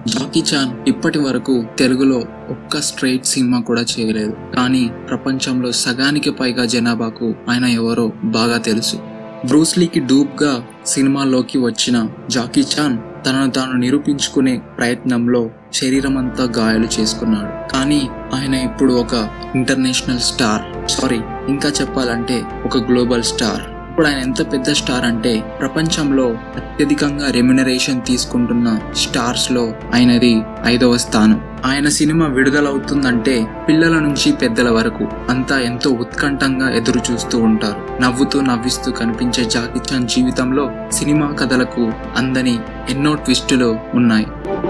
Jackie Chan ఇప్పటి వరకు తెలుగులో ఒక్క స్ట్రైట్ సినిమా కూడా చేయలేదు కానీ ప్రపంచంలో సగానికి పైగా జనాభాకు ఆయన ఎవరో బాగా తెలుసు బ్రూస్లీకి డూప్ గా సినిమాల్లోకి వచ్చిన జాకీ చాన్ తనను తాను నిరూపించుకునే ప్రయత్నంలో శరీరం అంతా గాయాలు చేసుకున్నాడు కానీ ఆయన ఇప్పుడు ఒక ఇంటర్నేషనల్ స్టార్ సారీ ఇంకా చెప్పాలంటే ఒక గ్లోబల్ స్టార్ ఇప్పుడు ఆయన ఎంత పెద్ద స్టార్ అంటే ప్రపంచంలో అత్యధికంగా రెమ్యునరేషన్ తీసుకుంటున్న స్టార్స్ లో ఆయనది ఐదవ స్థానం ఆయన సినిమా విడుదలవుతుందంటే పిల్లల నుంచి పెద్దల వరకు అంతా ఎంతో ఉత్కంఠంగా ఎదురు చూస్తూ ఉంటారు నవ్వుతూ నవ్విస్తూ కనిపించే జాకీ చాన్ జీవితంలో సినిమా కథలకు అందని ఎన్నో ట్విస్టులు ఉన్నాయి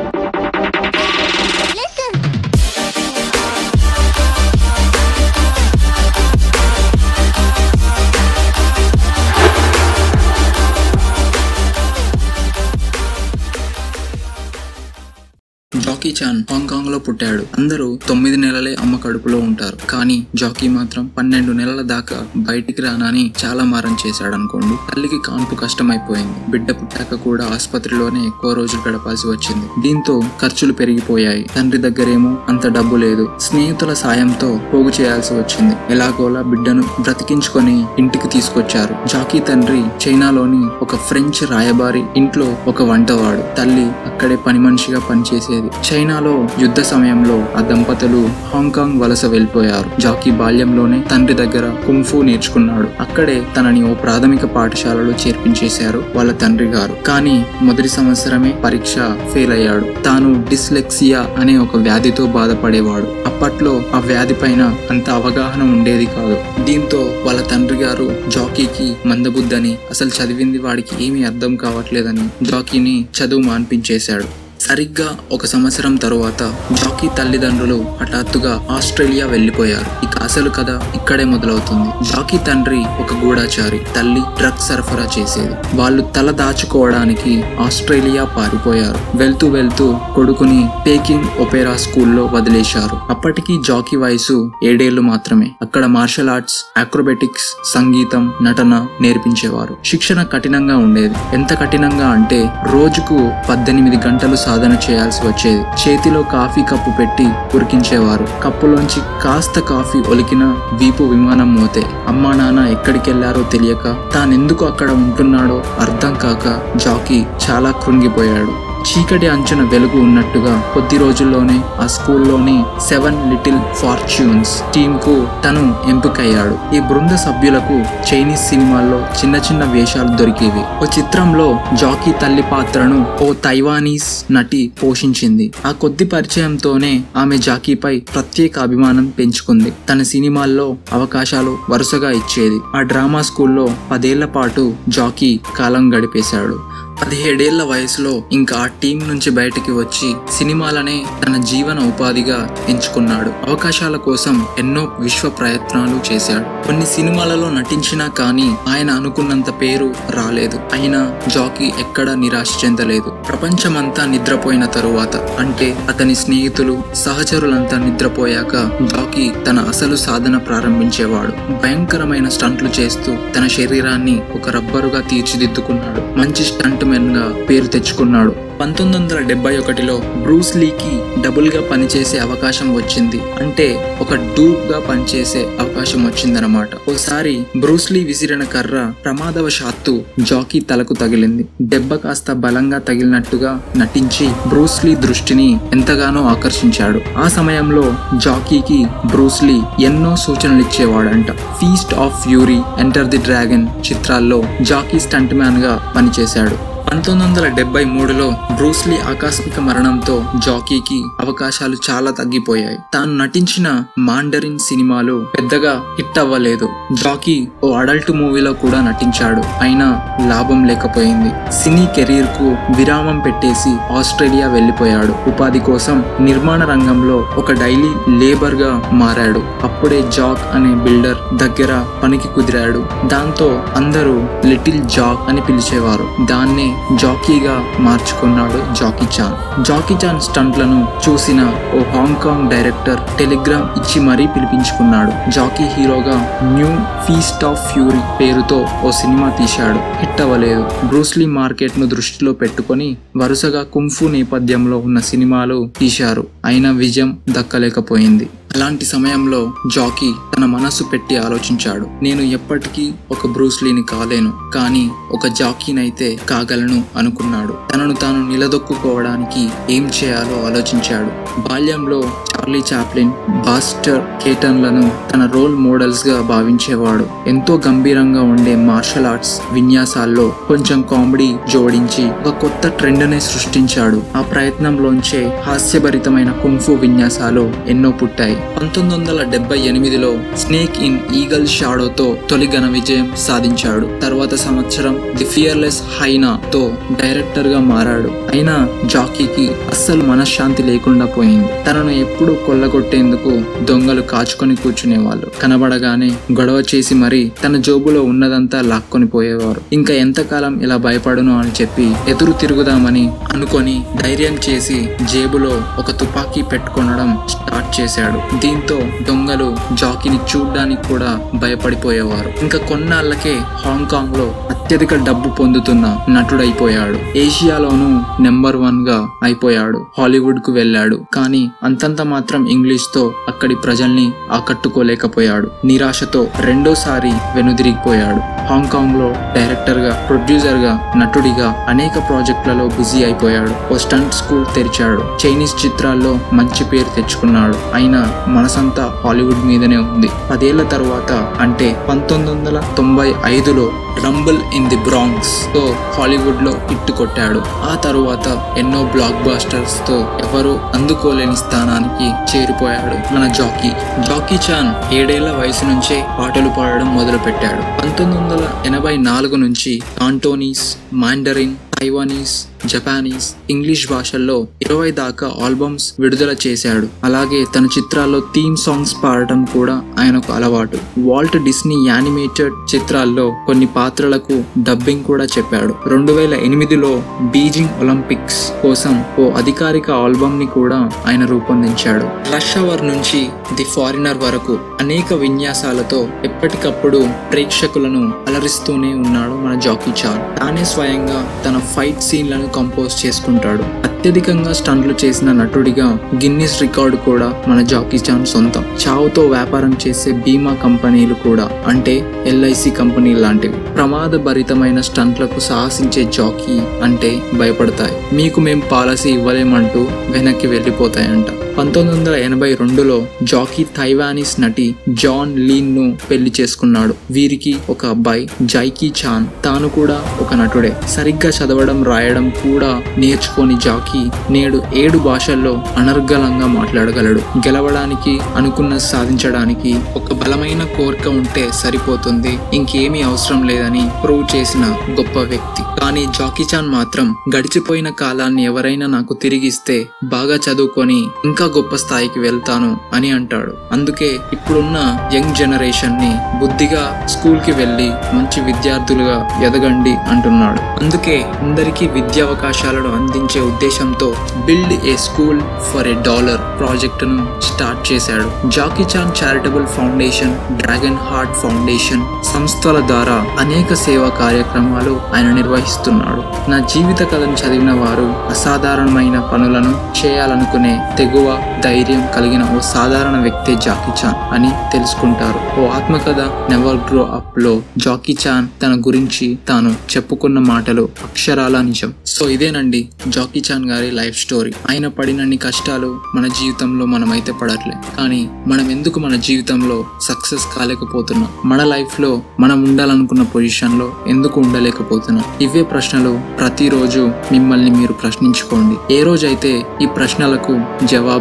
జాకీ చాన్ హాంకాంగ్ లో పుట్టాడు అందరూ తొమ్మిది నెలలే అమ్మ కడుపులో ఉంటారు కానీ జాకీ మాత్రం పన్నెండు నెలల దాకా బయటికి రానని చాలా మారం చేశాడు అనుకోండి తల్లికి కాన్పు కష్టమైపోయింది బిడ్డ పుట్టాక కూడా ఆసుపత్రిలోనే ఎక్కువ రోజులు గడపాల్సి వచ్చింది దీంతో ఖర్చులు పెరిగిపోయాయి తండ్రి దగ్గరేమో అంత డబ్బు లేదు స్నేహితుల సాయంతో పోగు చేయాల్సి వచ్చింది ఎలాగోలా బిడ్డను బ్రతికించుకొని ఇంటికి తీసుకొచ్చారు జాకీ తండ్రి చైనాలోని ఒక ఫ్రెంచ్ రాయబారి ఇంట్లో ఒక వంటవాడు తల్లి అక్కడే పని మనిషిగా పనిచేసేది చైనాలో యుద్ధ సమయంలో ఆ దంపతులు హాంకాంగ్ వలస వెళ్ళిపోయారు జాకీ బాల్యంలోనే తండ్రి దగ్గర కుంఫు నేర్చుకున్నాడు అక్కడే తనని ఓ ప్రాథమిక పాఠశాలలో చేర్పించేశారు వాళ్ళ తండ్రి గారు కానీ మొదటి సంవత్సరమే పరీక్ష ఫెయిల్ అయ్యాడు తాను డిస్లెక్సియా అనే ఒక వ్యాధితో బాధపడేవాడు అప్పట్లో ఆ వ్యాధి పైన అంత అవగాహన ఉండేది కాదు దీంతో వాళ్ళ తండ్రి గారు జాకీకి మందబుద్దని అసలు చదివింది వాడికి ఏమీ అర్థం కావట్లేదని జాకీని చదువు మాన్పించేశాడు సరిగ్గా ఒక సంవత్సరం తరువాత జాకీ తల్లిదండ్రులు హఠాత్తుగా ఆస్ట్రేలియా వెళ్లిపోయారు ఇక అసలు కథ ఇక్కడే మొదలవుతుంది జాకీ తండ్రి ఒక గూఢాచారి తల్లి డ్రగ్ సరఫరా చేసేది వాళ్ళు తల దాచుకోవడానికి ఆస్ట్రేలియా పారిపోయారు వెళ్తూ వెళ్తూ కొడుకుని పేకింగ్ ఒపేరా స్కూల్లో వదిలేశారు అప్పటికి జాకీ వయసు ఏడేళ్లు మాత్రమే అక్కడ మార్షల్ ఆర్ట్స్ అక్రోబెటిక్స్ సంగీతం నటన నేర్పించేవారు శిక్షణ కఠినంగా ఉండేది ఎంత కఠినంగా అంటే రోజుకు పద్దెనిమిది గంటలు సాధన చేయాల్సి వచ్చేది చేతిలో కాఫీ కప్పు పెట్టి ఉరికించేవారు కప్పులోంచి కాస్త కాఫీ ఒలికిన వీపు విమానం మోతే అమ్మా నాన్న ఎక్కడికెళ్లారో తెలియక తానెందుకు అక్కడ ఉంటున్నాడో అర్థం కాక జాకీ చాలా కృంగిపోయాడు చీకటి అంచున వెలుగు ఉన్నట్టుగా కొద్ది రోజుల్లోనే ఆ స్కూల్లోని సెవెన్ లిటిల్ ఫార్చ్యూన్స్ టీమ్ కు తను ఎంపికయ్యాడు ఈ బృంద సభ్యులకు చైనీస్ సినిమాల్లో చిన్న చిన్న వేషాలు దొరికేవి ఓ చిత్రంలో జాకీ తల్లి పాత్రను ఓ తైవానీస్ నటి పోషించింది ఆ కొద్ది పరిచయంతోనే ఆమె జాకీపై ప్రత్యేక అభిమానం పెంచుకుంది తన సినిమాల్లో అవకాశాలు వరుసగా ఇచ్చేది ఆ డ్రామా స్కూల్లో పదేళ్ల పాటు జాకీ కాలం గడిపేశాడు పదిహేడేళ్ల వయసులో ఇంకా ఆ టీం నుంచి బయటికి వచ్చి సినిమాలనే తన జీవన ఉపాధిగా ఎంచుకున్నాడు అవకాశాల కోసం ఎన్నో విశ్వ ప్రయత్నాలు చేశాడు కొన్ని సినిమాలలో నటించినా కానీ ఆయన అనుకున్నంత పేరు రాలేదు అయినా జాకీ ఎక్కడా నిరాశ చెందలేదు ప్రపంచమంతా నిద్రపోయిన తరువాత అంటే అతని స్నేహితులు సహచరులంతా నిద్రపోయాక జాకీ తన అసలు సాధన ప్రారంభించేవాడు భయంకరమైన స్టంట్లు చేస్తూ తన శరీరాన్ని ఒక రబ్బరుగా తీర్చిదిద్దుకున్నాడు మంచి స్టంట్ మెన్ గా పేరు తెచ్చుకున్నాడు పంతొమ్మిది వందల డెబ్బై ఒకటిలో బ్రూస్ లీకి డబుల్ గా పనిచేసే అవకాశం వచ్చింది అంటే ఒక డూప్ గా పనిచేసే అవకాశం వచ్చిందనమాట ఓసారి బ్రూస్ లీ విసిరిన కర్ర ప్రమాదవశాత్తు జాకీ తలకు తగిలింది దెబ్బ కాస్త బలంగా తగిలినట్టుగా నటించి బ్రూస్ లీ దృష్టిని ఎంతగానో ఆకర్షించాడు ఆ సమయంలో జాకీకి బ్రూస్ లీ ఎన్నో సూచనలు ఇచ్చేవాడంట fist of fury enter the dragon చిత్రాల్లో జాకీ స్టంట్ మ్యాన్ గా పనిచేశాడు పంతొమ్మిది వందల డెబ్బై మూడులో బ్రూస్లీ ఆకస్మిక మరణంతో జాకీకి అవకాశాలు చాలా తగ్గిపోయాయి తాను నటించిన మాండరిన్ సినిమాలు పెద్దగా హిట్ అవ్వలేదు జాకీ ఓ అడల్ట్ మూవీలో కూడా నటించాడు అయినా లాభం లేకపోయింది సినీ కెరీర్ కు విరామం పెట్టేసి ఆస్ట్రేలియా వెళ్లిపోయాడు ఉపాధి కోసం నిర్మాణ రంగంలో ఒక డైలీ లేబర్ గా మారాడు అప్పుడే జాక్ అనే బిల్డర్ దగ్గర పనికి కుదిరాడు దాంతో అందరూ లిటిల్ జాక్ అని పిలిచేవారు దాన్నే జాకీగా మార్చుకున్నాడు జాకీ చాన్ జాకీ చాన్ స్టంట్లను చూసిన ఓ హాంకాంగ్ డైరెక్టర్ టెలిగ్రామ్ ఇచ్చి మరీ పిలిపించుకున్నాడు జాకీ హీరోగా న్యూ ఫీస్ట్ ఆఫ్ ఫ్యూరీ పేరుతో ఓ సినిమా తీశాడు హిట్ అవ్వలేదు బ్రూస్లీ మార్కెట్ ను దృష్టిలో పెట్టుకొని వరుసగా కుంఫు నేపథ్యంలో ఉన్న సినిమాలు తీశారు అయినా విజయం దక్కలేకపోయింది అలాంటి సమయంలో జాకీ తన మనసు పెట్టి ఆలోచించాడు నేను ఎప్పటికీ ఒక బ్రూస్లీని కాలేను కానీ ఒక జాకీనైతే కాగలను అనుకున్నాడు తనను తాను నిలదొక్కుకోవడానికి ఏం చేయాలో ఆలోచించాడు బాల్యంలో చార్లీ చాప్లిన్ బాస్టర్ కేటన్లను తన రోల్ మోడల్స్ గా భావించేవాడు ఎంతో గంభీరంగా ఉండే మార్షల్ ఆర్ట్స్ విన్యాసాల్లో కొంచెం కామెడీ జోడించి ఒక కొత్త ట్రెండ్ ని సృష్టించాడు ఆ ప్రయత్నంలోంచే హాస్యభరితమైన కుంఫు విన్యాసాలు ఎన్నో పుట్టాయి పంతొమ్మిది వందల డెబ్బై ఎనిమిదిలో స్నేక్ ఇన్ ఈగల్ షాడోతో తొలి ఘన విజయం సాధించాడు తర్వాత సంవత్సరం ది ఫియర్లెస్ హైనా తో డైరెక్టర్ గా మారాడు అయినా జాకీకి అస్సలు మనశ్శాంతి లేకుండా పోయింది తనను ఎప్పుడూ కొల్లగొట్టేందుకు దొంగలు కాచుకొని కూర్చునేవాళ్ళు కనబడగానే గొడవ చేసి మరి తన జోబులో ఉన్నదంతా లాక్కొని పోయేవారు ఇంకా ఎంతకాలం ఇలా భయపడును అని చెప్పి ఎదురు తిరుగుదామని అనుకొని ధైర్యం చేసి జేబులో ఒక తుపాకీ పెట్టుకొనడం స్టార్ట్ చేశాడు దీంతో దొంగలు జాకీని చూడ్డానికి కూడా భయపడిపోయేవారు ఇంకా కొన్నాళ్లకే హాంకాంగ్ లో అత్యధిక డబ్బు పొందుతున్న నటుడైపోయాడు ఏషియాలోనూ నెంబర్ వన్ గా అయిపోయాడు హాలీవుడ్ కు వెళ్ళాడు కానీ అంతంత మాత్రం ఇంగ్లీష్ తో అక్కడి ప్రజల్ని ఆకట్టుకోలేకపోయాడు నిరాశతో రెండోసారి వెనుదిరిగిపోయాడు హాంకాంగ్ లో డైరెక్టర్ గా ప్రొడ్యూసర్ గా నటుడిగా అనేక ప్రాజెక్టులలో బిజీ అయిపోయాడు ఓ స్టంట్ స్కూల్ తెరిచాడు చైనీస్ చిత్రాల్లో మంచి పేరు తెచ్చుకున్నాడు అయినా మనసంతా హాలీవుడ్ మీదనే ఉంది పదేళ్ల తర్వాత అంటే పంతొమ్మిది వందల తొంభై ఐదులో రంబుల్ ఇన్ ది బ్రాంక్స్ తో హాలీవుడ్ లో హిట్ కొట్టాడు ఆ తరువాత ఎన్నో బ్లాక్ బాస్టర్స్ తో ఎవరు అందుకోలేని స్థానానికి చేరిపోయాడు మన జాకీ జాకీ చాన్ ఏడేళ్ల వయసు నుంచే పాటలు పాడడం మొదలు పెట్టాడు పంతొమ్మిది వందల ఎనభై నాలుగు నుంచి Cantonese Mandarin Taiwanese Japanese English భాషల్లో ఇరవై దాకా ఆల్బమ్స్ విడుదల చేశాడు అలాగే తన చిత్రాల్లో థీమ్ సాంగ్స్ పాడటం కూడా ఆయనకు అలవాటు వాల్ట్ డిస్నీ యానిమేటెడ్ చిత్రాల్లో కొన్ని పాత్రలకు డబ్బింగ్ కూడా చెప్పాడు రెండు వేల ఎనిమిదిలో బీజింగ్ ఒలింపిక్స్ కోసం ఓ అధికారిక ఆల్బమ్ ని కూడా ఆయన రూపొందించాడు రష్ అవర్ నుంచి ది ఫారినర్ వరకు అనేక విన్యాసాలతో ఎప్పటికప్పుడు ప్రేక్షకులను అలరిస్తూనే ఉన్నాడు మన జాకీ చాన్ తానే స్వయంగా తన ఫైట్ సీన్లను కంపోజ్ చేసుకుంటాడు అత్యధికంగా స్టంట్లు చేసిన నటుడిగా గిన్నిస్ రికార్డు కూడా మన జాకీ చాన్ సొంతం చావుతో వ్యాపారం చేసే బీమా కంపెనీలు కూడా అంటే ఎల్ఐసి కంపెనీ లాంటివి ప్రమాదభరితమైన స్టంట్లకు సాహసించే జాకీ అంటే భయపడతాయి మీకు మేం పాలసీ ఇవ్వలేమంటూ వెనక్కి వెళ్ళిపోతాయంట పంతొమ్మిది వందల ఎనభై రెండులో జాకీ తైవానీస్ నటి జాన్ లీన్ ను పెళ్లి చేసుకున్నాడు వీరికి ఒక అబ్బాయి జైకీ చాన్ తాను కూడా ఒక నటుడే సరిగ్గా చదవడం రాయడం కూడా నేర్చుకొని జాకీ నేడు ఏడు భాషల్లో అనర్గళంగా మాట్లాడగలడు గెలవడానికి అనుకున్న సాధించడానికి ఒక బలమైన కోరిక ఉంటే సరిపోతుంది ఇంకేమీ అవసరం లేదని ప్రూవ్ చేసిన గొప్ప వ్యక్తి కానీ జాకీ చాన్ మాత్రం గడిచిపోయిన కాలాన్ని ఎవరైనా నాకు తిరిగిస్తే బాగా చదువుకొని ఇంకా గొప్ప స్థాయికి వెళ్తాను అని అంటాడు అందుకే ఇప్పుడున్న యంగ్ జనరేషన్ ని బుద్ధిగా స్కూల్ కి వెళ్ళి మంచి విద్యార్థులుగా ఎదగండి అంటున్నాడు అందుకే అందరికీ విద్యా అవకాశాలను అందించే ఉద్దేశంతో build a school for a dollar ప్రాజెక్టును స్టార్ట్ చేశాడు Jackie Chan charitable foundation dragon heart foundation సంస్థల ద్వారా అనేక సేవా కార్యక్రమాలు ఆయన నిర్వహిస్తున్నాడు నా జీవిత కథను చదివిన వారు అసాధారణమైన పనులను చేయాలనుకునే తెగువ ధైర్యం కలిగిన ఓ సాధారణ వ్యక్తే జాకీ చాన్ అని తెలుసుకుంటారు ఓ ఆత్మకథ నెవర్ గ్రో అప్ లో జాకీ చాన్ తన గురించి తాను చెప్పుకున్న మాటలు అక్షరాల నిజం సో ఇదేనండి జాకీ చాన్ గారి లైఫ్ స్టోరీ ఆయన పడినన్ని కష్టాలు మన జీవితంలో మనమైతే పడట్లే కానీ మనం ఎందుకు మన జీవితంలో సక్సెస్ కాలేకపోతున్నాం మన లైఫ్ లో మనం ఉండాలనుకున్న పొజిషన్ లో ఎందుకు ఉండలేకపోతున్నాం ఇవే ప్రశ్నలు ప్రతిరోజు మిమ్మల్ని మీరు ప్రశ్నించుకోండి ఏ రోజైతే ఈ ప్రశ్నలకు జవాబు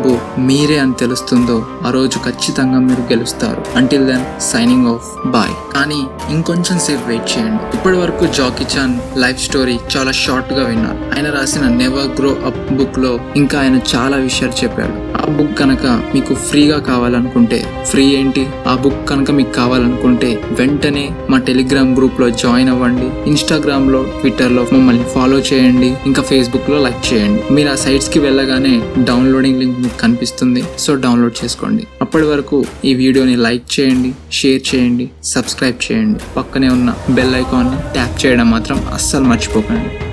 బాబు మీరే అని తెలుస్తుందో ఆ రోజు ఖచ్చితంగా మీరు గెలుస్తారు until then signing off boy కానీ ఇంకొంచెం సేపు వెయిట్ చేయండి ఇప్పటి వరకు జాకీ చాన్ లైఫ్ స్టోరీ చాలా షార్ట్ గా విన్నారు ఆయన రాసిన నెవర్ గ్రో అప్ బుక్ లో ఇంకా ఆయన చాలా విషయాలు చెప్పాడు ఆ బుక్ కనుక మీకు ఫ్రీగా కావాలనుకుంటే ఫ్రీ ఏంటి ఆ బుక్ కనుక మీకు కావాలనుకుంటే వెంటనే మా టెలిగ్రామ్ గ్రూప్ లో జాయిన్ అవ్వండి ఇన్స్టాగ్రామ్ లో ట్విట్టర్ లో మమ్మల్ని ఫాలో చేయండి ఇంకా ఫేస్బుక్ లో లైక్ చేయండి మీరు ఆ సైట్స్ కి వెళ్ళగానే డౌన్లోడింగ్ లింక్ మీకు కనిపిస్తుంది సో డౌన్లోడ్ చేసుకోండి అప్పటి వరకు ఈ వీడియోని లైక్ చేయండి షేర్ చేయండి సబ్స్క్రైబ్ చేయండి పక్కనే ఉన్న బెల్ ఐకాన్ ట్యాప్ చేయడం మాత్రం అస్సలు మర్చిపోకండి